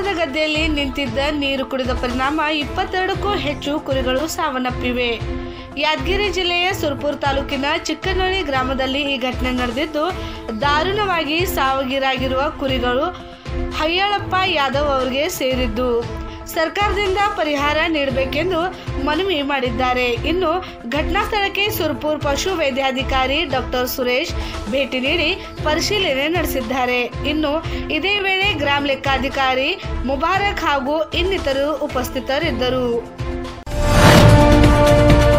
ಭತ್ತದ ಗದ್ದೆಯಲ್ಲಿ ನಿಂತಿದ್ದ ನೀರು ಕುಡಿದ ಪರಿಣಾಮ ಇಪ್ಪತ್ತೆರಡಕ್ಕೂ ಹೆಚ್ಚು ಕುರಿಗಳು ಸಾವನ್ನಪ್ಪಿವೆ ಯಾದಗಿರಿ ಜಿಲ್ಲೆಯ ಸುರ್ಪುರ್ ತಾಲೂಕಿನ ಚಿಕ್ಕನಹಳ್ಳಿ ಗ್ರಾಮದಲ್ಲಿ ಈ ಘಟನೆ ನಡೆದಿದ್ದು ದಾರುಣವಾಗಿ ಸಾವಿಗೀರಾಗಿರುವ ಕುರಿಗಳು ಹಯ್ಯಳಪ್ಪ ಯಾದವ್ ಅವರಿಗೆ ಸೇರಿದ್ದು ಸರ್ಕಾರದಿಂದ ಪರಿಹಾರ ನೀಡಬೇಕೆಂದು ಮನವಿ ಮಾಡಿದ್ದಾರೆ ಇನ್ನು ಘಟನಾ ಸ್ಥಳಕ್ಕೆ ಸುರ್ಪುರ್ ಪಶು ವೈದ್ಯಾಧಿಕಾರಿ ಡಾಕ್ಟರ್ ಸುರೇಶ್ ಭೇಟಿ ನೀಡಿ ಪರಿಶೀಲನೆ ನಡೆಸಿದ್ದಾರೆ ಇನ್ನು ಇದೇ ವೇಳೆ ಗ್ರಾಮ ಲೆಕ್ಕಾಧಿಕಾರಿ ಮುಬಾರಕ್ ಹಾಗೂ ಇನ್ನಿತರರು ಉಪಸ್ಥಿತರಿದ್ದರು